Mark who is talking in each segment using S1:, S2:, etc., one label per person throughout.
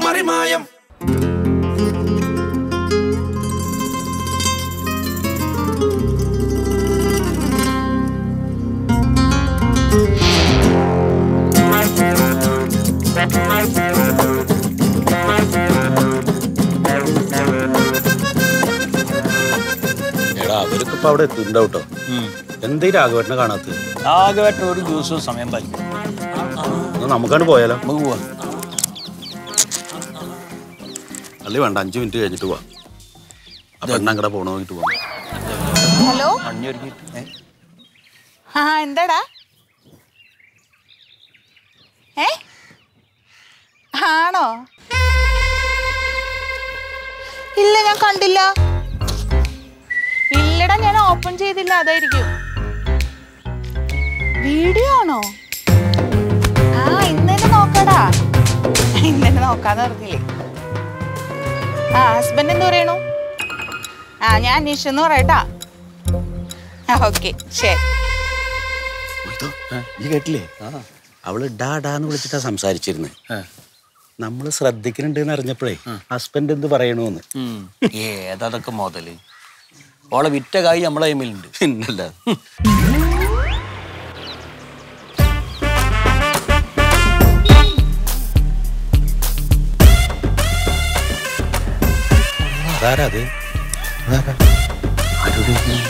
S1: മറിമായം
S2: എടാ അവർക്ക് ഇപ്പൊ അവിടെ എത്തിണ്ടാവും കേട്ടോ എന്തേ രാഘവേട്ടനെ കാണാത്തത്
S3: ആകെയായിട്ട് ഒരു ദിവസവും സമയം പാലിക്കും
S2: എന്നാ നമുക്കാണ് പോയാലോ
S3: നമുക്ക് പോവാം
S2: അല്ലേ വേണ്ട അഞ്ചു മിനിറ്റ് കഴിഞ്ഞിട്ട് പോവാം അപ്പൊ എണ്ണങ്ങടെ പോണ നോക്കിട്ട് പോവാം
S4: ഹലോ
S3: അഞ്ഞൊരുക്കിട്ട് ഏ
S4: ആ എന്താടാ ഏ ആണോ ഇല്ല ഞാൻ കണ്ടില്ല ഇല്ലടാ ഞാൻ ഓപ്പൺ ചെയ്തില്ല അതായിരിക്കും വീഡിയോ ആണോ ആ ഇന്നലെ നോക്കടാ ഇന്നലെ നോക്കാന്ന് പറഞ്ഞില്ലേ ആ ഹസ്ബൻഡ് എന്ത് പറയണു ആ ഞാൻ അന്വേഷിച്ചെന്ന് പറയട്ടാ ഓക്കെ ശരി
S2: മൊയ്തോ, ഈ കേട്ടില്ലേ അവള് ഡാ ഡാന്ന് വിളിച്ചിട്ടാ സംസാരിച്ചിരുന്നത് നമ്മള് ശ്രദ്ധിക്കുന്നുണ്ട് എന്ന് അറിഞ്ഞപ്പോഴേ ഹസ്ബൻഡ് എന്ത് പറയണോന്ന്
S3: ഏതതൊക്കെ മുതല് ഓളെ വിറ്റ കായ് നമ്മളെ കൈമിലുണ്ട്
S2: പിന്നല്ല അതാരാ അത് അതാരാ? ആരോട് ചോദിക്കുന്നെ?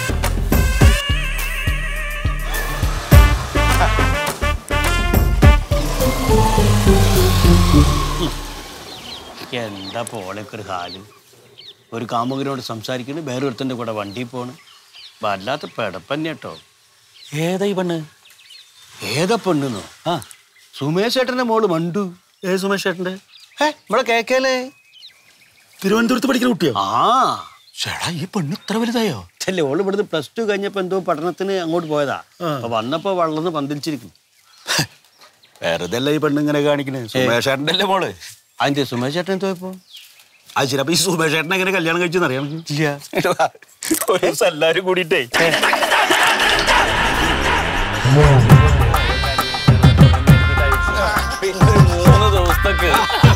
S3: എന്താ പോളൊക്കെ ഒരു ഹാല് ഒരു കാമുകനോട് സംസാരിക്കുന്നു വേറൊരുത്തൻ്റെ കൂടെ വണ്ടിയിൽ പോണ് വല്ലാത്ത പെടപ്പന്നെ കേട്ടോ ഏതാ ഈ പെണ്ണ് ഏതാ പെണ്ണെന്നോ ആ സുമേഷ് ഏട്ടൻ്റെ മോള് മണ്ടു
S2: ഏ സുമേഷ് ചേട്ടൻ്റെ
S3: ഏ നമ്മളെ കേക്കേലേ
S2: തിരുവനന്തപുരത്ത് പഠിക്കുന്ന കുട്ടിയോ
S3: ആ
S2: ചേടാ ഈ പെണ്ണ് ഇത്ര വലുതായോ
S3: ചെല്ലേ ഓള് ഇവിടുന്ന് പ്ലസ് ടു കഴിഞ്ഞപ്പോ എന്തോ പഠനത്തിന് അങ്ങോട്ട് പോയതാ അപ്പൊ വന്നപ്പോ വളർന്ന് പന്തിരിച്ചിരിക്കും
S2: വെറുതെ അല്ല ഈ പെണ്ണ് ഇങ്ങനെ കാണിക്കണേ സുമേഷ് ചേട്ടൻ്റെ അല്ലേ മോള്
S3: അതിന്റെ സുമേഷ് ചേട്ടൻ എന്തോ ഇപ്പോ
S2: അത് ശരി അപ്പൊ ഈ സുമേഷ് ചേട്ടനെ എങ്ങനെ കല്യാണം കഴിച്ചെന്ന് അറിയാം ഇല്ല ഒരു ദിവസം എല്ലാരും കൂടിയിട്ടേ
S3: മൂന്ന് ദിവസത്തേക്ക്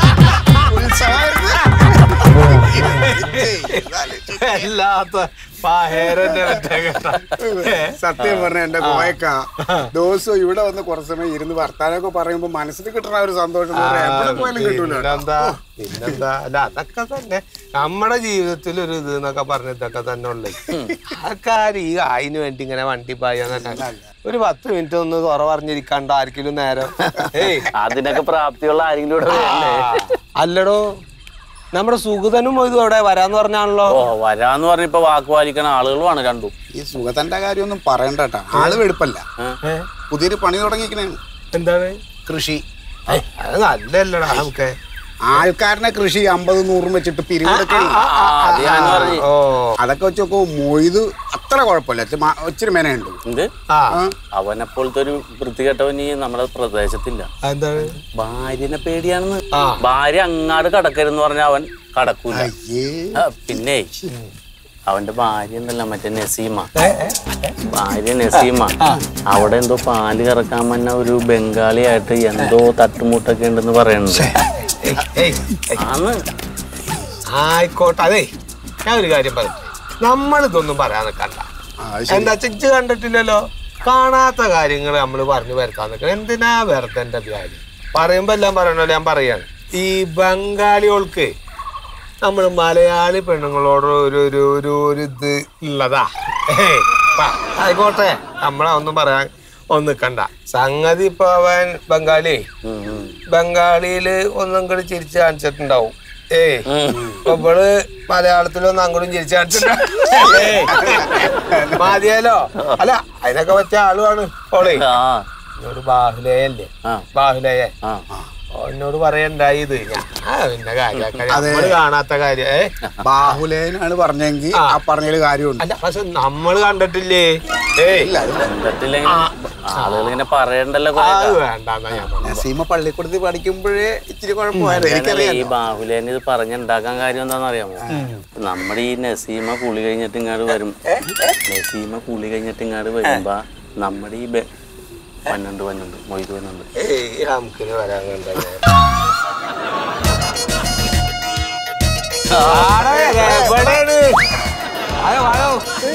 S5: അല്ലാത്ത പാഹേരന്റെ മറ്റേ കേട്ടാ.
S6: സത്യം പറഞ്ഞ എന്റെ കോയക്ക ദിവസവും ഇവിടെ വന്ന് കുറച്ച് സമയം ഇരുന്ന് വർത്താനൊക്കെ പറയുമ്പോ മനസ്സിൽ കിട്ടുന്ന ആ ഒരു സന്തോഷം എന്ന് പറഞ്ഞാ എവിടെ പോയാലും കിട്ടൂല
S5: പിന്നെന്താ പിന്നെന്താ അല്ല അതൊക്കെ തന്നെ നമ്മുടെ ജീവിതത്തിൽ ഒരു ഇത് എന്നൊക്കെ പറഞ്ഞ ഇതൊക്കെ തന്നെ ഉള്ളേ ആൾക്കാർ ഈ അതിന് വേണ്ടി ഇങ്ങനെ വണ്ടി പായാന്നല്ല ഒരു പത്ത് മിനിറ്റ് ഒന്ന് കുറവറിഞ്ഞിരിക്കണ്ട ആർക്കെങ്കിലും നേരം ഏയ്
S3: അതിനൊക്കെ പ്രാപ്തിയുള്ള ആരെങ്കിലും ഇവിടെ വേണ്ടേ?
S5: അല്ലടോ നമ്മുടെ സുഗതനും ഇതും അവിടെ വരാന്ന് പറഞ്ഞാണല്ലോ
S3: ഓ വരാന്ന് പറഞ്ഞിപ്പോ വാക്ക് പാലിക്കണ ആളുകളുമാണ് രണ്ടും
S6: ഈ സുഖത്തിന്റെ കാര്യമൊന്നും പറയണ്ട കേട്ടാ ആള് വെടുപ്പല്ല പുതിയൊരു പണി തുടങ്ങിക്കണേ
S5: എന്താണ്
S6: കൃഷി
S5: ഏയ്, അത് നല്ലല്ലടാ നമുക്ക്
S6: ആൾക്കാരനെ കൃഷി അമ്പത് നൂറും വെച്ചിട്ട് പിരിവെടുക്കേ
S3: അത് ഞാൻ പറഞ്ഞു
S5: ഓ
S6: അതൊക്കെ വെച്ച് നോക്കുമ്പോ മൊയ്ത് അത്ര കുഴപ്പമില്ല ഇച്ചിരി മ- ഇച്ചിരി മേനയുണ്ട്
S3: എന്ത്
S5: ആ
S3: അവനെ പോലത്തെ ഒരു വൃത്തികെട്ടവൻ ഈ നമ്മുടെ പ്രദേശത്തില്ല
S5: എന്താണ്
S3: ഭാര്യനെ പേടിയാണെന്ന്
S5: ആ.
S3: ഭാര്യ അങ്ങാട് കടക്കരുന്ന് പറഞ്ഞ അവൻ കടക്കൂല
S6: അയ്യേ
S3: ആ, പിന്നെ അവന്റെ ഭാര്യ ഉണ്ടല്ലോ മറ്റേ നസീമ ഭാര്യ നസീമ അവിടെ എന്തോ പാല് കറക്കാൻ വന്ന ഒരു ബംഗാളിയായിട്ട് എന്തോ തട്ടുമുട്ടൊക്കെ ഉണ്ടെന്ന് പറയുന്നുണ്ട്
S5: ഏയ്, ഏയ്, ഏയ്.
S3: ആന്ന്
S5: ആയിക്കോട്ടെ അതെ ഞാൻ ഒരു കാര്യം പറയും നമ്മളിതൊന്നും പറയാൻ നിൽക്കണ്ട എന്താ ചിച്ച് കണ്ടിട്ടില്ലല്ലോ കാണാത്ത കാര്യങ്ങൾ നമ്മൾ പറഞ്ഞു വരുത്താൻ നിൽക്കണം എന്തിനാ വെറുതെ എന്റെ കാര്യം പറയുമ്പോ എല്ലാം പറയണല്ലോ ഞാൻ പറയാണ് ഈ ബംഗാളികൾക്ക് നമ്മൾ മലയാളി പെണ്ണുങ്ങളോട് ഒരു ഒരു ഒരു ഒരു ഇത് ഉള്ളതാ ഏയ്, പ- ആയിക്കോട്ടെ നമ്മളെ ഒന്നും പറയാൻ ഒന്നും നിൽക്കണ്ട സംഗതി ഇപ്പൊ അവൻ ബംഗാളി ബംഗാളിയില് ഒന്നും കൂടി ചിരിച്ച് കാണിച്ചിട്ടുണ്ടാവും ഏയ് ഇപ്പൊ ഇവള് മലയാളത്തിലൊന്നും അങ്ങോട്ടും ചിരിച്ച് കാണിച്ചിട്ടുണ്ടാവും ഏയ്, മതിയല്ലോ അല്ല അതിനൊക്കെ പറ്റിയ ആളുമാണ് ഓളെ
S3: ആ
S5: ഒരു ബാഹുലേയല്ലേ
S3: ആ.
S5: ബാഹുലേയ
S3: ആ
S5: എന്നോട് പറയണ്ടായി ഇത് ആ പിന്നെ കാര്യമൊക്കെ നമ്മള് കാണാത്ത കാര്യം ഏ
S6: ബാഹുലേനാണ് പറഞ്ഞെങ്കിൽ ആ പറഞ്ഞതിൽ കാര്യമുണ്ട്
S5: അല്ല പക്ഷെ നമ്മള് കണ്ടിട്ടില്ലേ ഏയ്
S3: കണ്ടിട്ടില്ലെങ്കിൽ ആളുകൾ ഇങ്ങനെ പറയണ്ടല്ലോ കുറെ
S5: അത്
S3: ഒക്കെ.
S5: വേണ്ടെന്നാ ഞാൻ പറഞ്ഞത്.
S6: നസീമ പള്ളിക്കൂടത്തിൽ പഠിക്കുമ്പോഴേ ഇച്ചിരി കുഴപ്പമായിരുന്നു
S3: ഞാനല്ലേ
S6: എനിക്കറിയാം
S3: ഈ ബാഹുലേനെ ഇത് പറഞ്ഞുണ്ടാക്കാൻ കാര്യം എന്താണെന്ന് അറിയാമോ നമ്മുടെ ഈ നസീമ കുളി കഴിഞ്ഞിട്ട് ഇങ്ങോട്ട് വരും നസീമ കുളി കഴിഞ്ഞിട്ട് ഇങ്ങോട്ട് വരുമ്പോ നമ്മുടെ ഈ ബെ- പന്നുണ്ട് പന്നുണ്ട് മൊയ്ത് പന്നുണ്ട്
S5: ഏയ് നമുക്കിന് വരാൻ കണ്ടല്ലേ ആടെ, എവിടെയാണ്? ആയോ, ആയോ.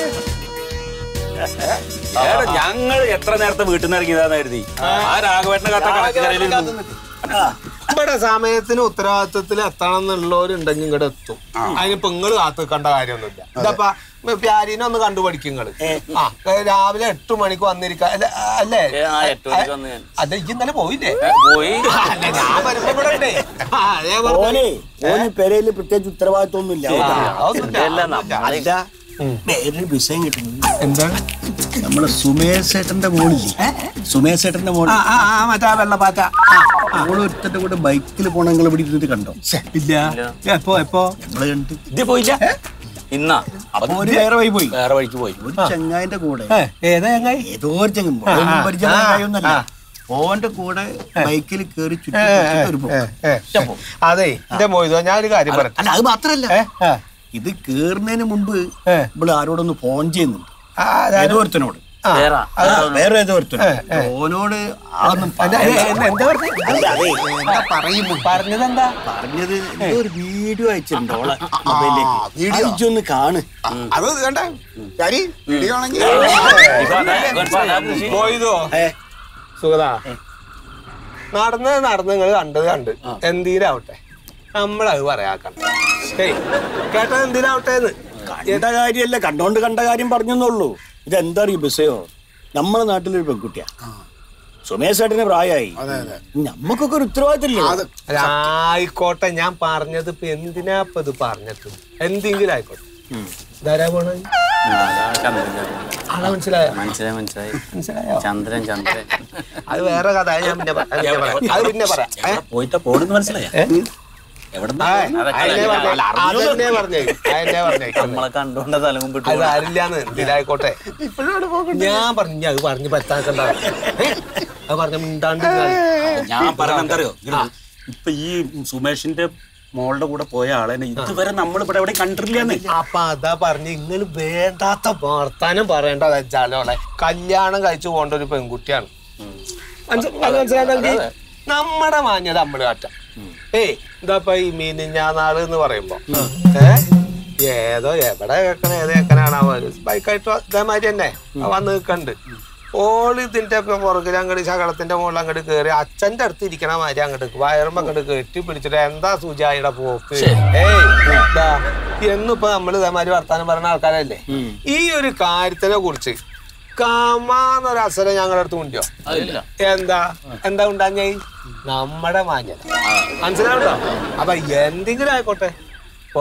S3: ഞങ്ങൾ എത്ര നേരത്തെ വീട്ടിൽ നിന്ന് ഇറങ്ങിയതാന്ന് കരുതി ആ രാഘവേട്ടനെ കത്ത കണക്കിൽ
S5: ഇവിടെ സമയത്തിന് ഉത്തരവാദിത്വത്തിൽ എത്തണം എന്നുള്ളവരുണ്ടെങ്കിൽ ഇങ്ങോട്ട് എത്തും അതിനിപ്പോ നിങ്ങള് കാത്തു നിൽക്കേണ്ട കാര്യമൊന്നുമില്ല ഇതപ്പാ പ്യാരിനെ ഒന്ന് കണ്ടു പഠിക്കും നിങ്ങള് ആ രാവിലെ എട്ട് മണിക്ക് വന്നിരിക്ക അല്ല, അല്ലേ
S3: ആ, എട്ട് മണിക്ക് വന്ന് ഞാൻ.
S5: അല്ല ഈ ഇന്നലെ പോയില്ലേ
S3: പോയി
S5: അല്ല ഞാൻ വരുമ്പോ ഇവിടെ ഉണ്ടേ. ആ, ഞാൻ വെറുതെ-
S1: ഓനെ ഓന് പെരയില് പ്രത്യേകിച്ച് ഉത്തരവാദിത്വമൊന്നുമില്ല
S5: അതൊന്നുമില്ല,
S3: ഇതല്ല
S5: അതൊന്നുമില്ല.
S1: അല്ല വേറൊരു വിഷയം കിട്ടുന്നു
S5: എന്താണ്
S1: നമ്മളെ സുമേഷ് ചേട്ടന്റെ മോളില്ലേ സുമേഷ് ചേട്ടന്റെ മോള്
S5: ആ ആ ആ മറ്റാ വെള്ളപ്പാറ്റ
S1: മോള് ഒരുത്തന്റെ കൂടെ ബൈക്കിൽ പോണ നിങ്ങൾ ഇവിടെ ഇരുന്നിട്ട് കണ്ടോ
S5: ഇല്ല എപ്പോ എപ്പോ
S1: നമ്മള് കണ്ട്
S3: ഇത് പോയില്ല ഇന്നാ
S1: അപ്പൊ ഒരു വേറെ വഴി പോയി
S3: വേറെ വഴിക്ക് പോയി
S1: ഒരു ചങ്ങായിന്റെ കൂടെ
S5: ഏ, ഏതാ ചങ്ങായി
S1: ഏതോ ഒരു ചങ്ങൻ പരിചയമൊന്നല്ല ഓന്റെ കൂടെ ബൈക്കിൽ കയറി ചുറ്റി ചുറ്റി ഒരു പോക്ക്.
S5: ഏ, ഏ. അതെ എന്റെ മോയിതോ ഞാൻ ഒരു കാര്യം പറയട്ടെ
S1: അല്ല അത് മാത്രല്ല
S5: ഏ, ആ,
S1: ഇത് കേറുന്നതിന് മുമ്പ്
S5: ഏ.
S1: ഇവിടെ ആരോടൊന്ന് ഫോൺ ചെയ്യുന്നുണ്ട്
S5: ആ, അതായത്
S1: ഏതോ ഒരുത്തനോട്
S5: ആ,
S3: വേറെ
S1: ആ, വേറെ ഏതോ ഒരുത്തനോട് ഓനോട് ആളൊന്നും
S5: അല്ല, ഏ,
S1: പറയണ്ട.
S5: എന്താ- എന്താ പറഞ്ഞത്?
S1: എന്താ പറയുന്നു
S5: പറഞ്ഞതെന്താ
S1: പറഞ്ഞത് എന്തോ ഒരു വീഡിയോ അയച്ചിട്ടുണ്ട് ഓളെ മൊബൈലിലേക്ക് അയച്ചൊന്ന് കാണ്
S6: അത് കണ്ട കാരി വീഡിയോ ആണെങ്കിൽ
S5: മോയിതോ
S1: ഏ,
S5: സുഗത നടന്നത് നടന്ന് നിങ്ങൾ കണ്ടത് കണ്ട് എന്തിനാവട്ടെ നമ്മളത് പറയാക്കണ്ട ഏയ് കേട്ടത് എന്തിനാവട്ടെ എന്ന്
S1: കണ്ട കാര്യമല്ല കണ്ടോണ്ട് കണ്ട കാര്യം പറഞ്ഞെന്നുള്ളൂ ഇതെന്താ അറിയോ ബിസയോ നമ്മളെ നാട്ടിലൊരു പെൺകുട്ടിയാ സുമേഷ് ചേട്ടന് പ്രായമായി നമ്മക്കൊക്കെ ഒരു ഉത്തരവാദിത്തമില്ലേ
S6: അത്
S5: അല്ല, ആയിക്കോട്ടെ ഞാൻ പറഞ്ഞത് ഇപ്പൊ എന്തിനാ ഇപ്പൊ ഇത് പറഞ്ഞിട്ട് എന്തെങ്കിലും ആയിക്കോട്ടെ ഇതാരാ പോണ ആളെ മനസ്സിലായോ
S3: മനസ്സിലായി മനസ്സിലായി
S5: മനസ്സിലായോ
S3: ചന്ദ്രൻ ചന്ദ്രൻ
S5: അത് വേറെ കഥ അത് ഞാൻ പിന്നെ പറയാം. അത് പിന്നെ പറയാം അത് പിന്നെ പറയാം ഏ?
S3: പോയിട്ടാ പോണെന്ന് മനസ്സിലായ
S5: ഏ?
S3: എവിടെ
S5: ആ, അതെന്നെ പറഞ്ഞേ. അതെന്നെ പറഞ്ഞേ. അതെന്നെ പറഞ്ഞേ.
S3: നമ്മളെ കണ്ടോണ്ട തലമും വിട്ടു
S5: അത് ആരില്ലാന്ന് എന്തിനായിക്കോട്ടെ ഞാൻ പറഞ്ഞു അത് പറഞ്ഞ് പറ്റാക്കണ്ട അത് പറഞ്ഞ മിണ്ടാണ്ട് ഇരുന്നാ മതി.
S3: ഞാൻ പറഞ്ഞ എന്തറിയോ ഇപ്പൊ ഈ സുമേഷിന്റെ മോളുടെ കൂടെ പോയ ആളെ ഇതുവരെ നമ്മൾ ഇവിടെ എവിടെ കണ്ടിട്ടില്ലാന്ന്
S5: അപ്പൊ അതാ പറഞ്ഞ് നിങ്ങൾ വേണ്ടാത്ത വർത്താനം പറയേണ്ട വെച്ചാലോളെ കല്യാണം കഴിച്ചു പോകേണ്ട ഒരു പെൺകുട്ടിയാണ് മനസ്സി- അത് മനസ്സിലാണെങ്കിൽ നമ്മുടെ മാന്യത നമ്മള് കാട്ടാം ഏയ് ഇതാപ്പ ഈ മീനിഞ്ഞാനാള് എന്ന് പറയുമ്പോ ഏ ഏതോ എവിടെ കേക്കണ ഏത് കേക്കനാണാവോ ബൈക്കായിട്ട് ഇതേമാതിരി തന്നെ ആ വന്ന് നിൽക്കണ്ട് ഓള് ഇതിന്റെ ഒക്കെ പുറകിൽ അങ്ങോട്ട് ശകലത്തിന്റെ മുകളിൽ അങ്ങോട്ട് കയറി അച്ഛന്റെ അടുത്ത് ഇരിക്കണ മാതിരി അങ്ങോട്ട് വയറുമ്പോ അങ്ങോട്ട് കെട്ടി പിടിച്ചിട്ട് എന്താ സുജായിയുടെ പോക്ക് ഏയ് ഇതാ എന്നിപ്പോ നമ്മൾ ഇതേമാതിരി വർത്താനം പറയുന്ന ആൾക്കാരല്ലേ ഈ ഒരു കാര്യത്തിനെ കുറിച്ച് കാമാന്നൊരു അസല ഞങ്ങളുടെ അടുത്ത് ഉണ്ടോ എന്താ എന്താ ഉണ്ടാഞ്ഞ നമ്മുടെ മാന്യത മനസ്സിലാവുണ്ടോ അപ്പൊ എന്തെങ്കിലും ആയിക്കോട്ടെ ഇപ്പോ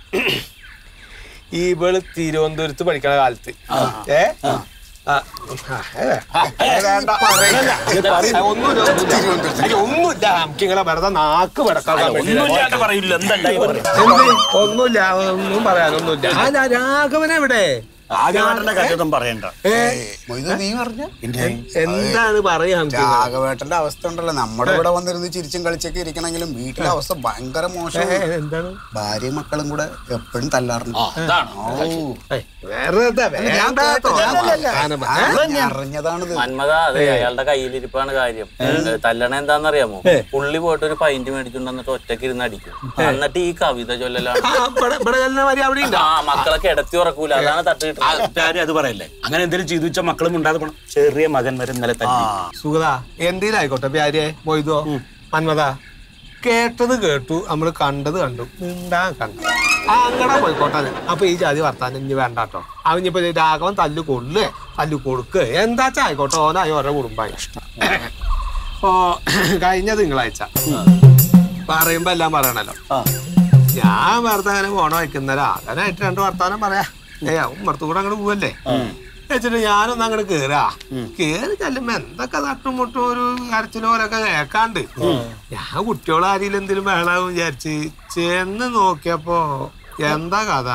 S5: ഇവള് തിരുവനന്തപുരത്ത് പഠിക്കണ കാലത്ത് ഏ ആ, ആ, ഏ, ഏ, വേണ്ട, പറയില്ല. ആ, ഒന്നുമില്ല, ഒന്നുമില്ല. അയ്യോ, ഒന്നുമില്ല നമുക്കിങ്ങനെ വെറുതെ നാക്ക് വിടക്കാൻ
S3: ഒന്നുമില്ലാണ്ട് പറയില്ല എന്തായി
S5: എന്ത്? ഒന്നുമില്ല ഒന്നും പറയാനൊന്നുമില്ല ആ രാഘവൻ എവിടെ
S1: ആദ്യമായിട്ടുള്ള കാര്യമൊന്നും പറയണ്ട
S6: മൊയ്ത് നീ പറഞ്ഞ
S5: എന്താണ് പറയാ നമുക്ക്
S6: രാഘവേട്ടന്റെ അവസ്ഥ ഉണ്ടല്ലോ നമ്മുടെ ഇവിടെ വന്നിരുന്ന് ചിരിച്ചും കളിച്ചൊക്കെ ഇരിക്കണമെങ്കിലും വീട്ടിലെ അവസ്ഥ ഭയങ്കര മോശം
S5: ഏ, എന്താണ്
S6: ഭാര്യയും മക്കളും കൂടെ എപ്പോഴും തല്ലാറുണ്ട്
S5: ഏയ്, വെറുതെ വേണ്ട കേട്ടോ. വർത്താനം പറ.
S6: ആ, ഞാൻ അറിഞ്ഞതാണിത്
S3: മന്മത അതെ അയാളുടെ കയ്യിലിരിപ്പാണ് കാര്യം തല്ലണ എന്താന്നറിയാമോ പുള്ളി പോയിട്ട് ഒരു പൈന്റ് മേടിച്ചുകൊണ്ട് വന്നിട്ട് ഒറ്റക്ക് ഇരുന്ന് അടിക്കും എന്നിട്ട് ഈ കവിത ചൊല്ലലാണ്
S5: ആ, ഇവിടെ- ഇവിടെ ചെല്ലുന്ന മാതിരി അവിടെ ഉണ്ടോ
S3: ആ മക്കളെ കിടത്തി ഉറക്കൂല അതാണ് തട്ട് കിട്ടുന്നത്
S2: ആരും അത് പറയല്ലേ അങ്ങനെ എന്തെങ്കിലും ചെയ്തു വെച്ചാൽ മക്കളും ഉണ്ടാതെ പോണം ചെറിയ മകൻ വരെ ഇന്നലെ തല്ലി
S5: സുഗത എന്തേലായിക്കോട്ടെ പ്യാരിയെ മൊയ്തോ മന്മത കേട്ടത് കേട്ടു നമ്മൾ കണ്ടത് കണ്ടു മിണ്ടാ കണ്ടു ആ അങ്ങനെ പോയിക്കോട്ടെ അത് അപ്പൊ ഈ ജാതി വർത്താനം ഇനി വേണ്ട കേട്ടോ അവനിപ്പോ രാഘവൻ തല്ലു കൊള്ളേ തല്ലു കൊടുക്ക് എന്താച്ചാ ആയിക്കോട്ടെ ഓനായി ഓരോ കുടുംബമായി ഇപ്പോ കഴിഞ്ഞ തിങ്കളാഴ്ച പറയുമ്പോ എല്ലാം പറയണല്ലോ ഞാൻ വെറുതെ അങ്ങനെ പോണ വയ്ക്കുന്ന രാഘവനായിട്ട് രണ്ട് വർത്താനം പറയാ ഏ ഉമ്മർത്ത് കൂടെ അങ്ങോട്ട് പോവല്ലേ വെച്ചിട്ട് ഞാനൊന്ന് അങ്ങോട്ട് കേറാ കേറി ചെല്ലുമ്പോ എന്തൊക്കെ തട്ടുമുട്ടും ഒരു കരച്ചിലും പോലൊക്കെ കേക്കാണ്ട് ഞാൻ കുട്ടികളെ ആരെങ്കിലും എന്തെങ്കിലും വേണമെന്ന് വിചാരിച്ച് ചെന്ന് നോക്കിയപ്പോ എന്താ കഥ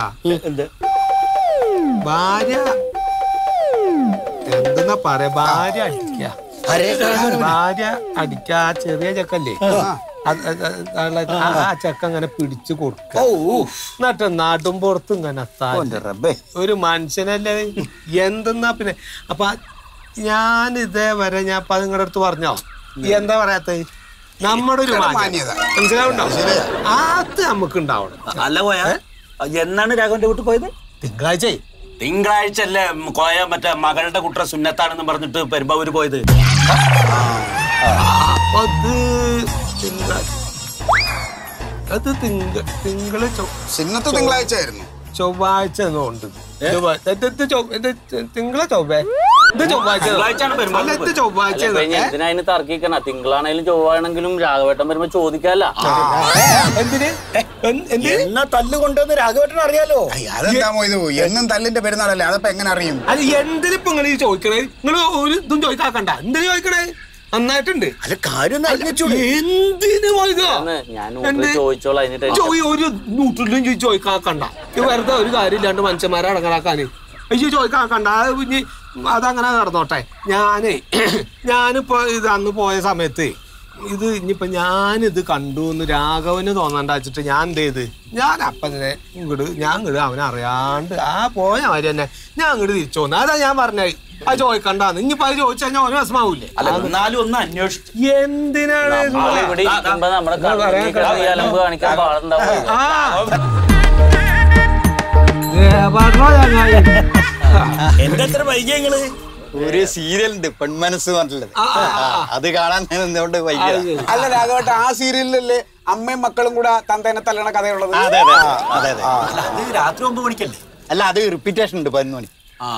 S5: ഭാര്യ എന്തെന്നാ പറയാ ഭാര്യ അടിക്ക ഭാര്യ അടിക്ക ആ ചെറിയ ചെക്കല്ലേ അത് അത് അത് ആ ആ ചെക്ക അങ്ങനെ പിടിച്ചു കൊടുക്ക എന്നിട്ട് നാട്ടും പുറത്തും ഇങ്ങനെ താഴെ. ഒരു മനുഷ്യനല്ലേ എന്തെന്നാ പിന്നെ അപ്പൊ ഞാൻ ഇതേവരെ ഞാൻ അപ്പൊ നിങ്ങളുടെ അടുത്ത് പറഞ്ഞോ ഈ എന്താ പറയാത്ത നമ്മുടെ ഒരു
S6: ഇതൊരു
S5: മാന്യത
S6: മാന്യത.
S5: മനസ്സിലാവുണ്ടോ അത് നമുക്ക് ഉണ്ടാവണം
S2: അല്ല കോയ എന്നാണ് രാഘവന്റെ വീട്ടിൽ പോയത്
S5: തിങ്കളാഴ്ച
S2: തിങ്കളാഴ്ച അല്ലേ കോയ മറ്റേ മകളുടെ കുട്ട സുന്നത്താണെന്ന് പറഞ്ഞിട്ട് പെരുമ്പാവൂര് പോയത്
S5: അത് തിങ്കളാഴ്ച അത് തിങ്ക തിങ്കള് ചൊ-
S6: സിന്നത്ത് തിങ്കളാഴ്ച ആയിരുന്നു
S5: ചൊവ്വാഴ്ച എന്നുണ്ട് ചൊവ്വാഴ്ച ഇത് ഇത് ചൊവ്വ- ഇത് തിങ്കള ചൊവ്വ ഇത് ചൊവ്വാഴ്ച
S2: തിങ്കളാഴ്ചയാണ് പെരുന്നാൾ
S5: അല്ല, ഇത് ചൊവ്വാഴ്ച
S7: അല്ല, ഇപ്പൊ ഇനി എന്തിനാ അതിന് തർക്കിക്കണ തിങ്കളാണേലും ചൊവ്വാണെങ്കിലും രാഘവേട്ടൻ വരുമ്പോ ചോദിക്കാല്ല
S5: എന്തിന് എന്ത്- എന്തിന്
S1: എന്നാ തല്ല് കൊണ്ടുവന്ന് രാഘവേട്ടൻ അറിയാലോ
S6: ഐ, അതെന്താ ഇത് എന്നും തല്ലിന്റെ പെരുന്നാളല്ലേ അതപ്പോ എങ്ങനെ അറിയും
S5: അത് എന്തിനിപ്പോ നിങ്ങൾ ഈ ചോദിക്കണേ നിങ്ങൾ ഒരു ഇതും ചോദിക്കാക്കണ്ട എന്തിനു ചോദിക്കണേ നന്നായിട്ടുണ്ട്
S1: അല്ല കാര്യം അറിഞ്ഞൂടെ
S5: എന്തിനു ചോദിക്കാ
S7: എന്ന് ഞാൻ
S5: എന്ത്?
S7: ഊട്ടിൽ ചോദിച്ചോളാം അതിന് ടെൻഷൻ
S5: ചോയ് ഒരു നൂറ്റിലും ചോദിച്ചു ചോദിക്കാക്കണ്ട ഇത് വെറുതെ ഒരു കാര്യമില്ലാണ്ട് മനുഷ്യന്മാരെ അടങ്ങാക്കാന് അയ്യോ ചോദിക്കാക്കണ്ട അത് ഇനി അതങ്ങനെ നടന്നോട്ടെ ഞാനേ ഞാനിപ്പോ ഇത് അന്ന് പോയ സമയത്ത് ഇത് ഇനിയിപ്പോ ഞാനിത് കണ്ടു എന്ന് രാഘവന് തോന്നണ്ട വെച്ചിട്ട് ഞാൻ എന്ത് ചെയ്ത് ഞാൻ അപ്പനെ ഇങ്ങോട്ട് ഞാൻ ഇങ്ങോട്ട് അവനെ അറിയാണ്ട് ആ പോയ മാതിരി തന്നെ ഞാൻ ഇങ്ങോട്ട് തിരിച്ചു വന്നു അതാ ഞാൻ പറഞ്ഞത് അത് ചോദിക്കണ്ടാന്ന് ഇനിയിപ്പോ അത് ചോദിച്ചു കഴിഞ്ഞാൽ അവന് വിഷമാവൂലേ
S2: അല്ല എന്നാലും ഒന്ന് അന്വേഷിച്ചു
S5: എന്തിനാണ്
S7: നമ്മൾ ഇവിടെ ഇരിക്കുമ്പോ നമ്മുടെ കണ്ണിൽ ഈ അലമ്പ് കാണിക്കാൻ പാടുണ്ടാവും
S5: ആ ഏ, പറഞ്ഞോ ചങ്ങായി.
S1: എന്താ എത്ര വൈകിയങ്ങള്
S8: ഒരു സീരിയൽ ഉണ്ട് പെൺമനസ് പറഞ്ഞിട്ടുള്ളത്
S5: ആ, ആ, ആ.
S8: ആ, അത് കാണാൻ ഞാൻ നിന്നുകൊണ്ട് വൈകിയ
S6: അല്ല രാഘവട്ട ആ സീരിയലിലല്ലേ അമ്മയും മക്കളും കൂടെ തന്തേനെ തല്ലണ കഥയുള്ളത്
S8: അതെ അതെ അതെ അതെ
S2: അത് രാത്രി ഒമ്പത് മണിക്കല്ലേ
S8: അല്ല അത് റിപ്പീറ്റേഷൻ ഉണ്ട് പതിനൊന്ന് മണി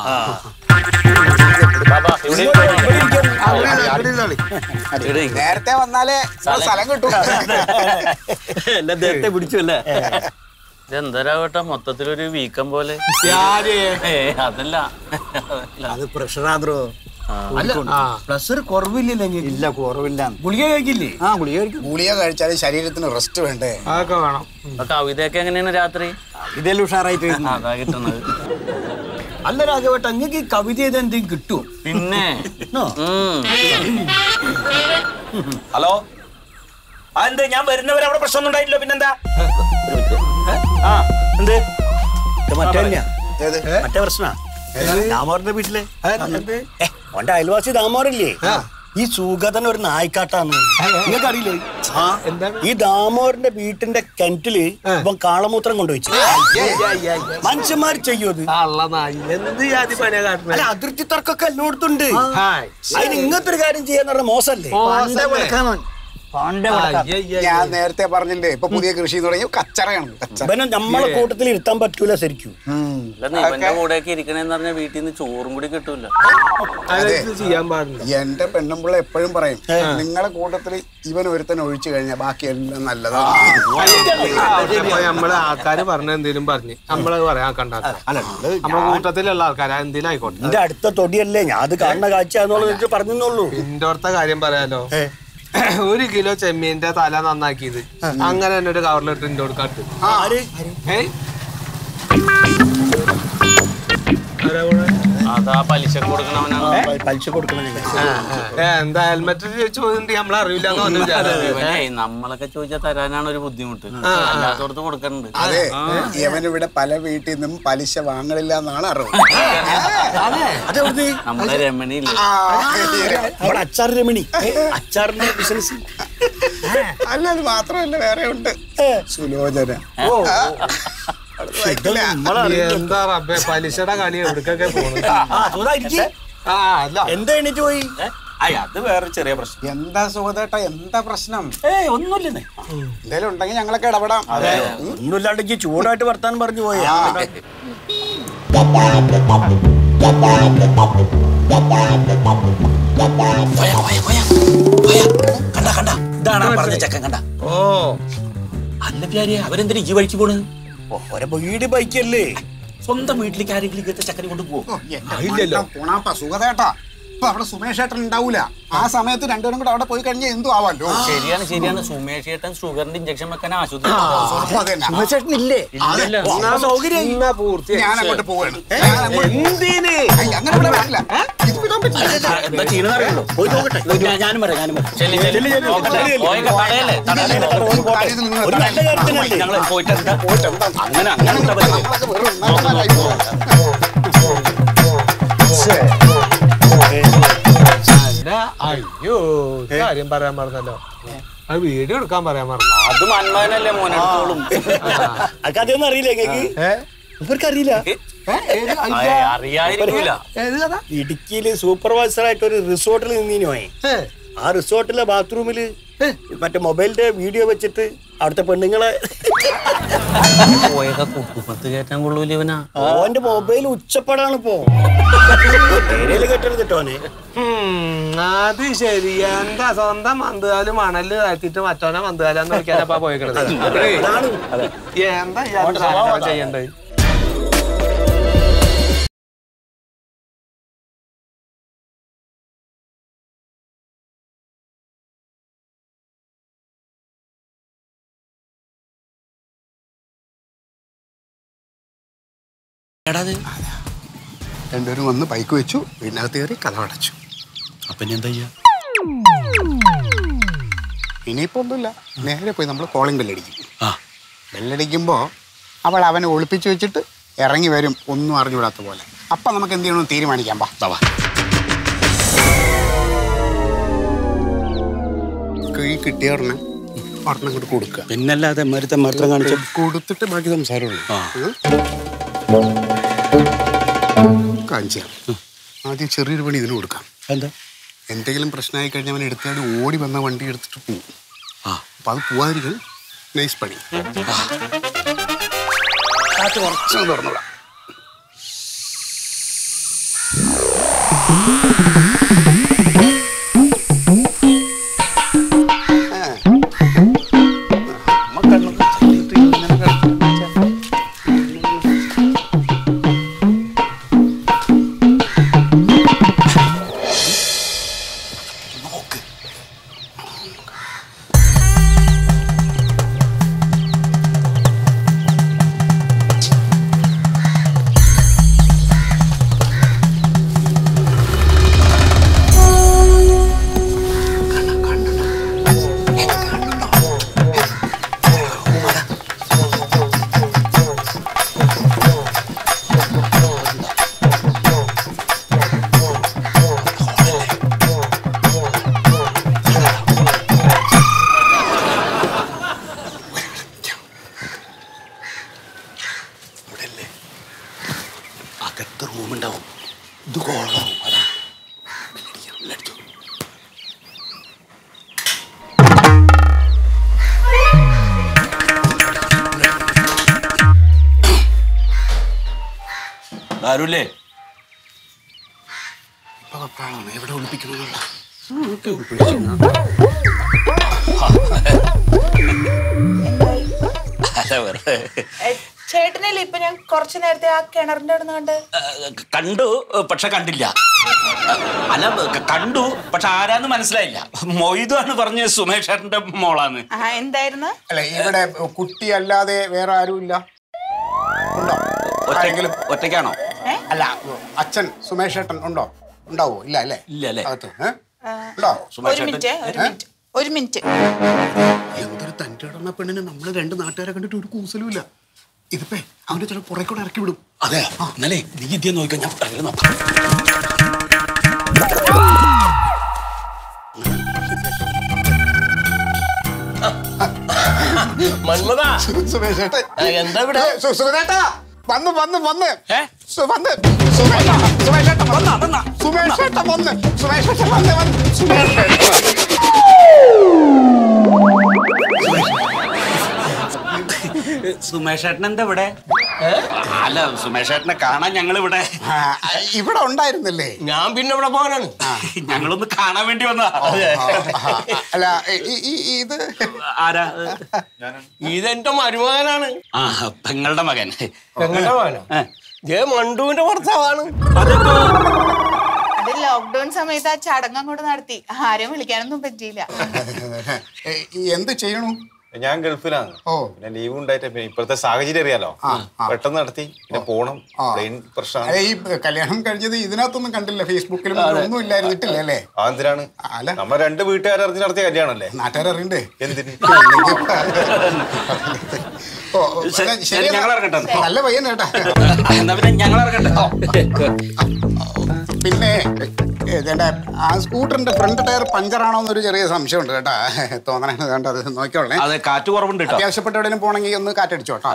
S7: ബാബാ ഇവിടെ
S5: അവിടെ ഇരുന്ന് അവിടെ ഇരുന്നോളി.
S7: ഇവിടെ
S6: നേരത്തെ വന്നാലേ ഇവിടെ സ്ഥലം കിട്ടും
S2: എല്ലാം നേരത്തെ പിടിച്ചു അല്ലേ
S7: ഇതെന്താ രാഘവേട്ട മൊത്തത്തിലൊരു വീക്കം പോലെ
S5: ആര്?
S7: ഏ അതല്ല അതല്ല.
S1: അത് പ്രഷറാദ്രോ
S5: അല്ല, ആ.
S1: പ്രഷർ കുറവില്ലല്ലോ
S8: ഇല്ല കുറവില്ല
S1: ഗുളിക കഴിക്കില്ലേ
S8: ആ ഗുളിക കഴിക്കും
S6: ഗുളിക കഴിച്ചാൽ ശരീരത്തിന് റെസ്റ്റ് വേണ്ടേ
S5: അതൊക്കെ വേണം
S7: അപ്പൊ കവിതയൊക്കെ എങ്ങനെയാണ് രാത്രി
S8: ഇതെല്ലാം ഉഷാറായിട്ട് വരുന്നു.
S7: അതാ കിട്ടണത്
S1: അല്ല രാഘവേട്ട അങ്ങക്ക് ഈ കവിത ചെയ്ത് എന്തെങ്കിലും കിട്ടും
S7: പിന്നെ ഉം.
S2: ഹലോ ആ എന്ത് ഞാൻ വരുന്നവരെ അവിടെ പ്രശ്നമൊന്നും ഉണ്ടായിട്ടില്ല പിന്നെന്താ ആ എന്ത്
S1: മറ്റേ തന്നെയാ.
S6: ഏത്?
S1: മറ്റേ പ്രശ്ന ദാമോറിന്റെ വീട്ടില് ഏ, ഓന്റെ അയൽവാസി ദാമോറില്ലേ ഈ സുഗതൻ ഒരു നായ്ക്കാട്ടാണ് നിങ്ങൾക്ക് അറിയില്ലേ ആ
S5: എന്താണ്?
S1: ഈ ദാമോറിന്റെ വീട്ടിന്റെ കിണറ്റില് ഇപ്പം കാളമൂത്രം കൊണ്ടുവച്ചു മനുഷ്യന്മാർ ചെയ്യും അത്
S5: കള്ള നായി എന്ത് ജാതി പണിയാ കാട്ടുന്നത്
S1: അല്ല അതിർത്തി തർക്കൊക്കെ എല്ലായിടത്തുണ്ട്
S5: ഹായ്.
S1: അതിന് ഇങ്ങനത്തെ ഒരു കാര്യം ചെയ്യാന്ന് പറഞ്ഞ മോശല്ലേ
S5: മോശമല്ലേ? അയ്യ, അയ്യ,
S6: ഞാൻ
S5: അയ്യ.
S6: നേരത്തെ പറഞ്ഞില്ലേ ഇപ്പൊ പുതിയ കൃഷി തുടങ്ങി കച്ചറയാണ് കച്ചറ
S1: ഇവനെ നമ്മളെ കൂട്ടത്തിൽ ഇരുത്താൻ പറ്റൂല ശരിക്കും
S7: അല്ല നീ ഇവന്റെ കൂടെയൊക്കെ ഇരിക്കണേന്ന് പറഞ്ഞാൽ വീട്ടിൽ നിന്ന് ചോറും കൂടി കിട്ടൂല
S5: അതൊക്കെ ചെയ്യാൻ പാടില്ല
S6: എന്റെ പെണ്ണുമ്പിള്ള എപ്പോഴും പറയും നിങ്ങളെ കൂട്ടത്തിൽ ഇവൻ ഒരുത്തൻ ഒഴിച്ചു കഴിഞ്ഞാൽ ബാക്കി എല്ലാം നല്ലതാണ്
S5: അവിടെ പോയി നമ്മളെ ആൾക്കാര് പറഞ്ഞ എന്തേലും പറഞ്ഞ് നമ്മളത് പറയാൻ കണ്ട
S1: അല്ല നിങ്ങള്
S5: നമ്മളെ കൂട്ടത്തിലുള്ള ആൾക്കാർ എന്തിനും ആയിക്കോട്ടെ
S1: എന്റെ അടുത്ത തൊടിയല്ലേ ഞാൻ അത് കാണുന്ന കാഴ്ച എന്നുള്ളത് പറഞ്ഞെന്നുള്ളൂ
S5: എന്റെ അടുത്ത കാര്യം പറയാലോ ഒരു കിലോ ചെമ്മീന്റെ തല നന്നാക്കിയത് അങ്ങനെ തന്നെ ഒരു കവറിലിട്ട് എന്റെ കൊടുക്കാട്ട്
S1: ആര്
S5: ഏയ്
S7: അതാ പലിശ കൊടുക്കണവനാണ്
S1: പലിശ കൊടുക്കണം
S5: ഏ, എന്താ ഹെൽമെറ്റ് ചോദിച്ചിട്ട് നമ്മൾ അറിയില്ല എന്ന് പറഞ്ഞു വിചാരം.
S7: ഇവനെ നമ്മളൊക്കെ ചോദിച്ചാൽ തരാനാണ് ഒരു ബുദ്ധിമുട്ട് അല്ലാത്തടത്ത് കൊടുക്കണുണ്ട്
S6: അതെ ഇവൻ ഇവിടെ പല വീട്ടിൽ നിന്നും പലിശ വാങ്ങണില്ല എന്നാണ് അറിവ്
S1: അതെവിടുന്ന്
S7: നമ്മുടെ രമണിയില്ലേ
S1: അവിടെ അച്ചാർ രമണി അച്ചാറിന്റെ ബിസിനസ്
S6: അല്ല അത് മാത്രമല്ല വേറെ ഉണ്ട് സുലോചന
S5: എന്താ റബ്ബേ പലിശയുടെ കളി എവിടേക്കൊക്കെ പോകുന്നത് ആ അല്ല
S1: എന്താ എണീറ്റ് പോയി
S2: അയ്യ അത് വേറെ ചെറിയ പ്രശ്നം
S6: എന്താ സുഖതേട്ടാ എന്താ പ്രശ്നം
S2: ഏയ് ഒന്നുമില്ലെന്നേ
S6: എന്തേലും ഉണ്ടെങ്കിൽ ഞങ്ങളൊക്കെ ഇടപെടാം
S1: ഒന്നുമില്ലാണ്ട് ഇജ്ജ് ചൂടായിട്ട് വർത്താനം പറഞ്ഞു പോയാ
S2: കണ്ട കണ്ട ഇതാണ് ആ പറഞ്ഞ ചക്കൻ കണ്ട
S5: ഓ
S2: അല്ല പ്യാരിയ അവരെന്തിനാ ഈ വഴിക്ക് പോണ്
S1: ഓരോ വീട് ബൈക്കല്ലേ
S2: സ്വന്തം വീട്ടിലേക്ക് ആരെങ്കിലും ഇങ്ങനത്തെ ചക്കനെ കൊണ്ട് പോകും
S5: ഇല്ലല്ലോ.
S6: പോണാപ്പ സുഖതേട്ടാ ഇപ്പൊ അവിടെ സുമേഷ് ഏട്ടൻ ഉണ്ടാവൂല ആ സമയത്ത് രണ്ടുപേരും കൂടെ അവിടെ പോയി കഴിഞ്ഞാൽ എന്തു ആവാലോ
S7: ശരിയാണ് ശരിയാണ് സുമേഷ് ചേട്ടൻ ഷുഗറിന്റെ ഇഞ്ചക്ഷൻ വെക്കാൻ ആശുപത്രി
S6: അപ്പൊ അതന്നെ.
S1: ഇല്ലേ
S5: എന്നാ സൗകര്യം എന്നാ പൂർത്തിയായി
S6: ഞാൻ അങ്ങോട്ട് പോവാണ് ഞാൻ അങ്ങോട്ട്
S5: എന്തിന്
S6: അയ്യ, അങ്ങനെ ഇവിടെ പറ്റില്ല ഇത് വിടാൻ പറ്റില്ല
S2: എന്താ ചെയ്യണെന്ന് അറിയല്ലോ പോയി നോക്കട്ടെ ഞാൻ- ഞാനും വരാം ഞാനും വരാം
S7: ചെല്ലി, ചെല്ലി. നോക്കട്ടെ. പോയൊക്കെ തടയല്ലേ തടയല്ലേ
S6: കാര്യത്തിൽ നിങ്ങൾ
S1: ഒരു നല്ല കാര്യത്തിനല്ലേ
S2: ഞങ്ങൾ പോയിട്ട് എന്താ പോയിട്ട് എന്താ അങ്ങനെ അങ്ങനെ എന്താ പറ്റുക
S6: നമ്മളൊക്കെ വെറും നല്ലവരായി പോവാം.
S5: അല്ല, അയ്യോ കാര്യം പറയാൻ പറഞ്ഞല്ലോ അത് വീഡിയോ എടുക്കാൻ പറയാൻ പറഞ്ഞു
S7: അത് മന്മഥനല്ലേ മോനെ എടുത്തോളും
S1: ആ കഥയൊന്നും അറിയില്ല എങ്ങനെ ഇവർക്ക് അറിയില്ല
S7: അറിയാതിരിക്കില്ല
S5: ഏത് കഥ
S1: ഇടുക്കിയില് സൂപ്പർവൈസർ ആയിട്ട് ഒരു റിസോർട്ടിൽ നിന്നീനുമായി
S5: ഏ,
S1: ആ റിസോർട്ടിലെ ബാത്റൂമില് മറ്റേ മൊബൈലിന്റെ വീഡിയോ വെച്ചിട്ട് അവിടുത്തെ പെണ്ണുങ്ങളെ
S7: പോയൊക്കെ കുടുംബത്ത് കയറ്റാൻ കൊള്ളൂല ഇവനാ
S1: ഓന്റെ മൊബൈൽ ഉച്ചപ്പടാണ് ഇപ്പോ ഏരിയയില് കെട്ടരുത് കേട്ടോനെ
S5: ഉം, അത് ശരി എന്താ സ്വന്തം മന്തുകാല് മണല് താഴ്ത്തിട്ട് മറ്റോനെ മന്തുകാലെന്ന് നോക്കിയാലപ്പാ പോയിക്കണത് എന്താ ഇയാൾക്ക് സാധനം ചെയ്യണ്ടത്
S6: രണ്ടുപേരും വന്ന് ബൈക്ക് വെച്ചു വീടിനകത്ത് കയറി കഥ അടച്ചു
S2: അപ്പൊ ഇനി എന്താ ചെയ്യാ
S6: ഇനിയിപ്പോ ഒന്നുമില്ല നേരെ പോയി നമ്മൾ കോളിംഗ് ബെല്ലടിക്കും
S2: ആ
S6: ബെല്ലടിക്കുമ്പോൾ അവൾ അവനെ ഒളിപ്പിച്ച് വെച്ചിട്ട് ഇറങ്ങി വരും ഒന്നും അറിഞ്ഞുവിടാത്ത പോലെ അപ്പം നമുക്ക് എന്ത് ചെയ്യണമെന്ന് തീരുമാനിക്കാം പാ
S2: തവാ
S6: കൈ കിട്ടിയ ഉടനെ ഒരെണ്ണം ഇങ്ങോട്ട് കൊടുക്കുക
S2: പിന്നല്ലാതെ മരുത്തെ മരുത്തം കാണിച്ച
S6: കൊടുത്തിട്ട് ബാക്കി സംസാരമുള്ളൂ
S2: ആ.
S6: കാണിച്ചു തരാം. ആദ്യം ചെറിയൊരു പണി ഇതിന് കൊടുക്കാം
S2: എന്താ
S6: എന്തെങ്കിലും പ്രശ്നമായി കഴിഞ്ഞാൽ അവൻ എടുത്താൽ ഓടി വന്ന വണ്ടി എടുത്തിട്ട് പോകും
S2: ആ
S6: അപ്പം അത് പോവാതിരിക്കാൻ നൈസ് പണി കാറ്റ് കുറച്ചൊന്ന് തുറന്നുവിടാം
S2: അകത്ത് റൂമുണ്ടാവും ഇത് കോളാവും അതാ അടിച്ചോ ആരുല്ലേ
S6: ഇപ്പൊ വെപ്രാളമാണ്. എവിടെ ഒളിപ്പിക്കണമെന്നുള്ള
S2: അല്ല വെറുതെ
S4: ചേട്ടനല്ലേ ഇപ്പൊ ഞാൻ കുറച്ചു നേരത്തെ ആ കിണറിന്റെ അവിടെ കണ്ട്
S2: കണ്ടു പക്ഷെ കണ്ടില്ല അല്ല ക- കണ്ടു പക്ഷെ ആരാന്ന് മനസ്സിലായില്ല മൊയ്താണ് പറഞ്ഞ സുമേഷ് ചേട്ടന്റെ മോളാന്ന്
S4: ആ എന്തായിരുന്നു
S6: അല്ല ഇവിടെ കുട്ടി അല്ലാതെ വേറെ ആരും ഇല്ല ഉണ്ടോ ആരെങ്കിലും
S2: ഒറ്റയ്ക്കാണോ
S6: അല്ല അച്ഛൻ സുമേഷ് ഏട്ടൻ ഉണ്ടോ ഉണ്ടാവോ ഇല്ല അല്ലേ
S2: ഇല്ല അല്ലേ
S6: അകത്ത് ഏ? ഉണ്ടോ
S4: ഒരു മിനിറ്റ് ഒരു മിനിറ്റ് ഒരു മിനിറ്റ്
S6: എന്തൊരു തൻ്റെ ഇടുന്ന പെണ്ണിനെ നമ്മൾ രണ്ട് നാട്ടുകാരെ കണ്ടിട്ട് ഒരു കൂസലും ഇല്ല ഇതിപ്പേ അവന്റെ ചില പുറകെ കൂടെ ഇറക്കി വിടും
S2: അതെ ഇന്നലെ നീ ഇതേ നോക്കിക്കോ ഞാൻ പുറകില് നോക്കാം
S5: മന്മത
S6: സുമേഷ് ഏട്ടൻ
S5: എന്താ ഇവിടെ
S6: ഏ, സു- സുമേഷേട്ടാ വന്ന് വന്ന് വന്ന്
S2: ഏ?
S6: സു- വന്ന് സുമേഷ സുമേഷേട്ടൻ വന്ന് സുമേഷേട്ടൻ വന്ന് സുമേഷേട്ടൻ വന്ന് വന്ന് സുമേഷേട്ടൻ
S2: സുമേഷ് ചേട്ടൻ എന്താ ഇവിടെ അല്ല സുമേഷ് ചേട്ടനെ കാണാൻ ഞങ്ങൾ ഇവിടെ
S6: ആ, ഇവിടെ ഉണ്ടായിരുന്നല്ലേ
S5: ഞാൻ പിന്നെ ഇവിടെ പോകാനാണ്
S2: ഞങ്ങളൊന്ന് കാണാൻ വേണ്ടി വന്നാ
S6: ആ, അല്ല ഈ- ഈ- ഈ- ഇത്
S2: ആരാ
S5: ഇതെന്റെ മരുമകനാണ്
S2: ആ പെങ്ങളുടെ മകൻ
S5: ഞങ്ങളുടെ മകനാ
S2: ഏ.
S5: ജയ മണ്ടുവിന്റെ ഭർത്താവാണ്
S4: അത് ലോക്ക്ഡൌൺ സമയത്ത് ആ ചടങ്ങ് അങ്ങോട്ട് നടത്തി ആരെയും വിളിക്കാനൊന്നും പറ്റിയില്ല
S6: ഏ, ഈ എന്ത് ചെയ്യണു
S9: ഞാൻ ഗൾഫിലാണ്
S6: ഓ.
S9: പിന്നെ ലീവ് ഉണ്ടായിട്ട് പിന്നെ ഇപ്പോഴത്തെ സാഹചര്യം അറിയാലോ
S6: ആ, ആ.
S9: പെട്ടെന്ന് നടത്തി പിന്നെ പോണം
S6: ആ.
S9: പ്ലെയിൻ പ്രശ്നമാണ്
S6: അതെ ഈ കല്യാണം കഴിഞ്ഞത് ഇതിനകത്തൊന്നും കണ്ടില്ല ഫേസ്ബുക്കിലും ഒന്നും ഇല്ലായിരുന്നിട്ടില്ല അല്ലേ
S9: ആ എന്തിനാണ്
S6: അല്ല.
S9: നമ്മ രണ്ട് വീട്ടുകാരറിഞ്ഞ് നടത്തിയ കല്യാണല്ലേ
S6: നാട്ടുകാരറിയണ്ടേ
S9: എന്തിന്
S6: ഓ, ഓ,
S2: ശരി,
S6: അല്ല,
S2: ശരി, ഞങ്ങൾ ഇറങ്ങട്ടെ.
S6: നല്ല പയ്യൻ കേട്ടാ
S2: എന്നാ പിന്നെ ഞങ്ങൾ ഇറങ്ങട്ടെ
S6: പിന്നെ ഏ, ചേട്ടാ ആ സ്കൂട്ടറിന്റെ ഫ്രണ്ട് ടയർ പഞ്ചറാണോ എന്നൊരു ചെറിയ സംശയമുണ്ട് കേട്ടാ തോന്നണേ വേണ്ട അത് നോക്കിയോളേ
S9: അതെ കാറ്റ് കുറവുണ്ട് കേട്ടോ
S6: അത്യാവശ്യപ്പെട്ട എവിടെയും പോണെങ്കിൽ ഒന്ന് കാറ്റടിച്ചോട്ടാ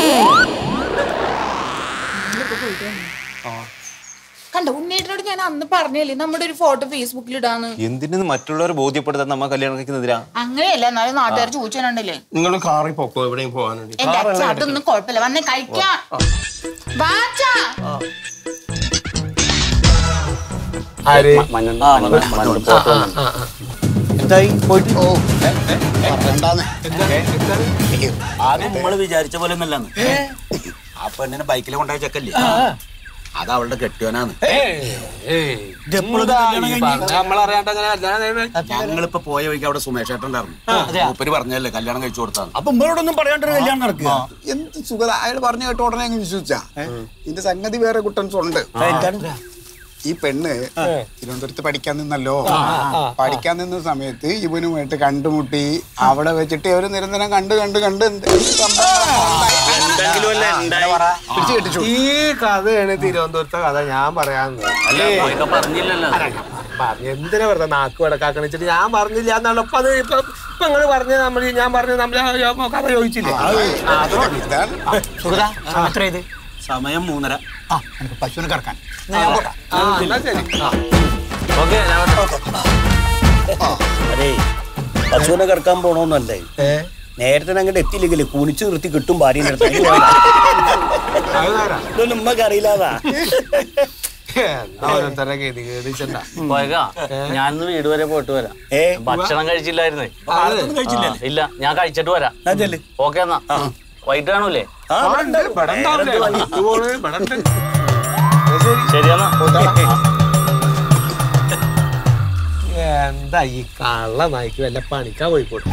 S4: കണ്ടോ ഉണ്ണേട്ടനോട് ഞാൻ അന്ന് പറഞ്ഞില്ലേ നമ്മുടെ ഒരു ഫോട്ടോ ഫേസ്ബുക്കിൽ ഇടാന്ന്
S9: എന്തിനു മറ്റുള്ളവരെ ബോധ്യപ്പെടുത്താൻ നമ്മ കല്യാണം കഴിക്കുന്നതിരാ
S4: അങ്ങനെയല്ല എന്നാലും നാട്ടുകാർ ചോദിച്ചിട്ടുണ്ടല്ലേ
S5: നിങ്ങൾ കാറിൽ പൊക്കോ എവിടെയും പോകാനുണ്ട്
S4: എന്റെ അച്ഛൻ അതൊന്നും കുഴപ്പമില്ല വന്നേ കഴിക്കാം വാച്ചാ
S5: ആര്
S3: എന്തായി പോയിട്ട്
S6: ഓ പറയണ്ടാന്ന്
S2: ആദ്യം നമ്മൾ വിചാരിച്ച പോലെ ഒന്നല്ലാന്ന് ആ പെണ്ണിനെ ബൈക്കിൽ കൊണ്ടുപോയ ചെക്കല്ലേ അത് അവളുടെ കെട്ടിയോനാന്ന്
S5: നമ്മളറിയാണ്ട് അങ്ങനെ കല്യാണം കഴിയുമ്പോ
S2: ഞങ്ങളിപ്പോ പോയ വഴിക്ക് അവിടെ സുമേഷ് ഏട്ടൻ ഉണ്ടായിരുന്നു മൂപ്പര് പറഞ്ഞല്ലേ കല്യാണം കഴിച്ചു കൊടുത്താണ്
S1: അപ്പൊ ഉമ്മയോടൊന്നും പറയാണ്ടൊരു കല്യാണം നടക്കുക
S6: എന്ത് സുഖത അയാൾ പറഞ്ഞു കേട്ട ഉടനെ അങ്ങ് വിശ്വസിച്ചാ ഇതിന്റെ സംഗതി വേറെ കുട്ടൻസ് ഉണ്ട് ഈ പെണ്ണ് തിരുവനന്തപുരത്ത് പഠിക്കാൻ നിന്നല്ലോ പഠിക്കാൻ നിന്ന സമയത്ത് ഇവനുമായിട്ട് കണ്ടുമുട്ടി അവിടെ വെച്ചിട്ട് അവര് നിരന്തരം കണ്ട് കണ്ട് കണ്ട് എന്ത് പിടിച്ചു കെട്ടിച്ചു
S5: ഈ കഥയാണ് തിരുവനന്തപുരത്തെ കഥ ഞാൻ പറയാന്ന്
S7: അല്ല പറഞ്ഞില്ലല്ലോ
S5: പറഞ്ഞു എന്തിനാ വെറുതെ നാക്ക് വടക്കാക്കണ വെച്ചിട്ട് ഞാൻ പറഞ്ഞില്ല എന്നാണ് ഇപ്പൊ അത് ഇപ്പൊ ഇപ്പൊ നിങ്ങള് പറഞ്ഞ നമ്മൾ ഞാൻ പറഞ്ഞ നമ്മൾ കഥ ചോദിച്ചില്ലേ
S8: സുഗത എത്ര ഇത്
S2: സമയം മൂന്നര
S8: ആ എനിക്ക് പശുവിനെ കറക്കാൻ എന്നാ ഞാൻ പോട്ടെ
S5: ആ, എന്നാ ശരി ആ.
S7: ഓക്കെ ഞാൻ
S1: അതെ പശുവിനെ കിടക്കാൻ പോണോന്നല്ലേ നേരത്തെ അങ്ങോട്ട് എത്തിയില്ലെങ്കിലേ കുണിച്ചു നിർത്തി കിട്ടും ഭാര്യയുടെ അടുത്ത് അതിന് വേണ്ട.
S5: അത് നേരാ.
S1: ഇതൊന്നും ഉമ്മക്ക് അറിയില്ലാതാ
S5: എന്താ ഓരോരുത്തരുടെ ഗതി കേടിച്ചണ്ട
S7: പോയേക്കാ ഞാനിന്ന് വീട് വരെ പോയിട്ട് വരാം
S1: ഏ
S7: ഭക്ഷണം കഴിച്ചില്ലായിരുന്നേ
S1: ഭാരതൊന്നും കഴിച്ചില്ലേ
S7: ആ, ഇല്ല ഞാൻ കഴിച്ചിട്ട് വരാം
S1: അതല്ലേ
S7: ഓക്കെ എന്നാ വൈകിട്ട് കാണൂലേ
S1: ആ ഇവിടെ ഉണ്ട്.
S7: ശരിയെന്നാ
S5: എന്താ ഈ കള്ള നായിക്ക് വല്ല പണിക്കാ പോയിക്കോട്ടെ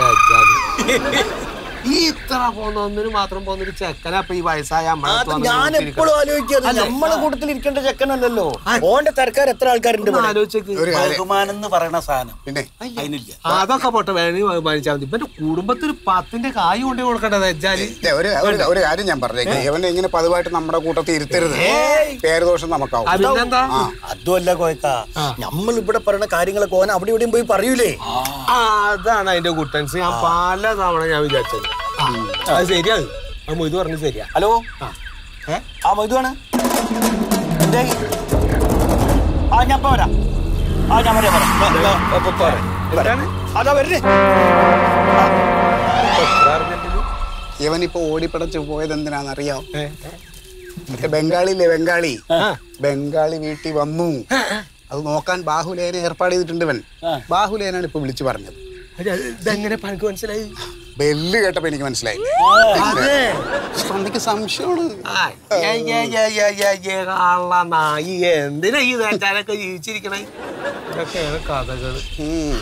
S5: ഈ ഇത്ര പോന്ന ഒന്നിന് മാത്രം പോന്നൊരു ചെക്കനാ അപ്പൊ ഈ വയസ്സായ നമ്മളെ
S1: അത് ഞാൻ എപ്പോഴും ആലോചിക്കാറ് നമ്മളെ കൂട്ടത്തിൽ ഇരിക്കേണ്ട ചെക്കനല്ലല്ലോ ഓന്റെ തിരക്കാർ എത്ര ആൾക്കാരുണ്ട് ഇവിടെ?
S5: ആലോചിച്ചേക്ക്
S6: ഒരു കാര്യം
S2: ബഹുമാനം എന്ന് പറയണ സാധനം
S6: പിന്നെ
S2: അതിനില്ല
S5: അതൊക്കെ പോട്ടെ വേണേ ബഹുമാനിച്ചാൽ മതി ഇവന്റെ കുടുംബത്തിൽ ഒരു പത്തിന്റെ കായ് കൊണ്ടേ കൊടുക്കണ്ടത് വെച്ചാല്
S6: ഇല്ല, ഒരു ഒരു- ഒരു കാര്യം ഞാൻ പറഞ്ഞേക്കാം ഇവനെ ഇങ്ങനെ പതിവായിട്ട് നമ്മുടെ കൂട്ടത്തിൽ ഇരുത്തരുത് പേരുദോഷം നമുക്കാവും
S5: ആ, പിന്നെന്താ
S1: അതുമല്ല കോയക്ക നമ്മൾ ഇവിടെ പറയുന്ന കാര്യങ്ങളൊക്കെ ഓൻ അവിടെ ഇവിടെയും പോയി പറയൂലേ
S5: ആ, അതാണ് അതിന്റെ കുട്ടൻസ് ഞാൻ പല തവണ ഞാൻ വിചാരിച്ചത് ആ, അത് ശരിയാണ് അത് മൊയ്ത് പറഞ്ഞു ശരിയാ
S1: ഹലോ
S5: ഏ?
S1: ആ മൊയ്തുവാണ് എന്തേ ആ ഞാൻ ഇപ്പൊ വരാം ആ ഞാൻ വരാം വരാം ദാ, ദാ, ഇപ്പൊ വരാം.
S5: എന്താണ്?
S1: അതാ വരുന്നേ
S6: ഇവനിപ്പോ ഓടിപ്പടച്ച് പോയത് എന്തിനാണെന്നറിയാം
S5: ഏ?
S6: മറ്റേ ബംഗാളിയില്ലേ ബംഗാളി ബംഗാളി വീട്ടിൽ വന്നു അത് നോക്കാൻ ബാഹുലേനെ ഏർപ്പാട് ചെയ്തിട്ടുണ്ട് ഇവൻ ബാഹുലേനാണ് ഇപ്പൊ വിളിച്ചു പറഞ്ഞത്
S5: അത് ഇതെങ്ങനെ പണിക്ക് മനസ്സിലായി
S6: ബെല്ല് കേട്ടപ്പോ എനിക്ക് മനസ്സിലായി എനിക്ക് സംശയമാണ്
S5: ആ, ഏ, ഏ, ഏ, ഏ, ഏ, ഏ, കള്ള നായി എന്തിനാ ഈ നേച്ചാലൊക്കെ ജീവിച്ചിരിക്കണേ ഇതൊക്കെയാണ് കഥകൾ
S6: ഉം.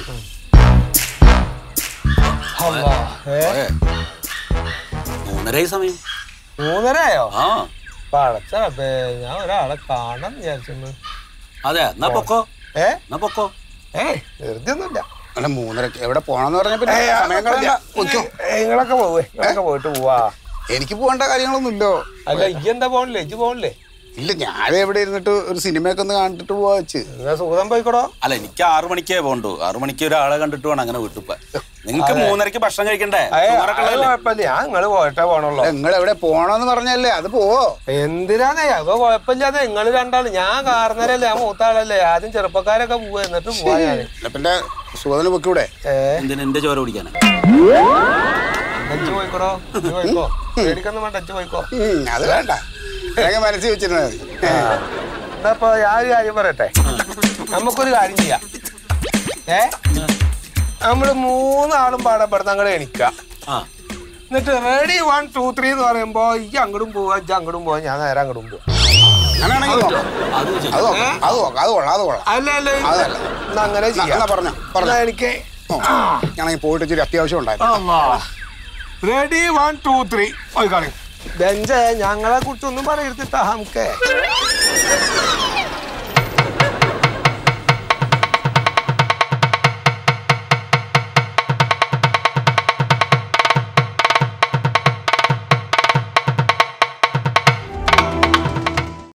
S2: മൂന്നര സമയം
S5: മൂന്നരയോ
S2: ആ
S5: പടച്ചേ ഞാൻ ഒരാളെ കാണാൻ വിചാരിച്ചു
S2: അതെ എന്നാ പൊക്കോ
S5: ഏ
S2: എന്നാ പൊക്കോ
S5: ഏയ് വെറുതെ ഒന്നുമില്ല
S6: അല്ല മൂന്നരക്ക് എവിടെ പോണെന്ന് പറഞ്ഞ പിന്നെ സമയം കളയണ്ട പൊയ്ക്കോ.
S5: നിങ്ങളൊക്കെ പോവേ നിങ്ങളൊക്കെ പോയിട്ട് പോവാ
S6: എനിക്ക് പോകേണ്ട കാര്യങ്ങളൊന്നുമില്ലോ
S5: അല്ല ഇജ്ജ് എന്താ പോണില്ലേ ഇജ്ജ് പോണില്ലേ
S6: ഇല്ല ഞാൻ എവിടെ ഇരുന്നിട്ട് ഒരു സിനിമയൊക്കെ ഒന്ന് കണ്ടിട്ട് പോവാ വെച്ച്
S5: എന്നാ സുഖം പോയിക്കോടോ
S2: അല്ല എനിക്ക് ആറു മണിക്കേ പോണ്ടു ആറു മണിക്ക് ഒരാളെ കണ്ടിട്ട് വേണം അങ്ങനെ വീട്ടിൽ പോവാൻ നിങ്ങൾക്ക് മൂന്നരക്ക് ഭക്ഷണം കഴിക്കണ്ടേ ചോറൊക്കെ ഉള്ളതല്ലേ?
S5: കുഴപ്പമില്ല ഞാൻ നിങ്ങള് പോയിട്ടേ പോണുള്ളൂ
S6: നിങ്ങൾ എവിടെ പോണോന്ന് പറഞ്ഞല്ലേ അത് പോവോ
S5: എന്തിനാന്നേ അപ്പൊ കുഴപ്പമില്ലാതെ നിങ്ങള് രണ്ടാള് ഞാൻ കാരണരല്ലേ ഞാൻ മൂത്ത ആളല്ലേ ആദ്യം ചെറുപ്പക്കാരൊക്കെ പോവാ എന്നിട്ട് പോവാ ഞാൻ
S6: അല്ല പിന്നെ സുഖത്തിന് പൊക്കൂടെ
S5: ഏ
S2: എന്തിനാ എന്റെ ചോര കുടിക്കാനാ
S5: അഞ്ചു പോയിക്കോടോ ഇജ്ജ് പോയിക്കോ പേടിക്കൊന്നും വേണ്ട അഞ്ചു പോയിക്കോ
S6: ഉം, അത് വേണ്ട അതൊക്കെ മനസ്സിൽ വെച്ചിരുന്നത് മതി
S5: എന്നാ ഇപ്പൊ ഞാൻ ഒരു കാര്യം പറയട്ടെ നമുക്കൊരു കാര്യം ചെയ്യാം ഏ നമ്മള് മൂന്നാളും പാടപ്പെടുന്ന അങ്ങോട്ട് എണിക്ക
S2: ആ
S5: എന്നിട്ട് റെഡി വൺ ടു ത്രീ എന്ന് പറയുമ്പോ ഈ അങ്ങോട്ടും പോവാ ഇജ്ജ് അങ്ങോട്ടും പോവാ ഞാൻ നേരെ അങ്ങോട്ടും പോവാ
S6: അങ്ങനെയാണെങ്കിൽ നോക്കാം
S2: അത് ശരി.
S6: അത് നോക്കാം അത് നോക്കാം അത് കൊള്ളാം അത് കൊള്ളാം
S5: അല്ല അല്ല
S6: അതല്ല.
S5: എന്നാ അങ്ങനെ
S6: എന്നാ
S5: ചെയ്യാം
S6: പറഞ്ഞോ പറഞ്ഞോ
S5: എന്നാ എനിക്ക്
S6: ഞാനെങ്കിൽ പോയിട്ട് ഇച്ചിരി അത്യാവശ്യം ഉണ്ടായിരുന്നു
S5: റെഡി വൺ ടു ത്രീ പോയി കളി ബെഞ്ച് ഞങ്ങളെ കുറിച്ചൊന്നും പറയരുത്തിട്ടാ നമുക്ക്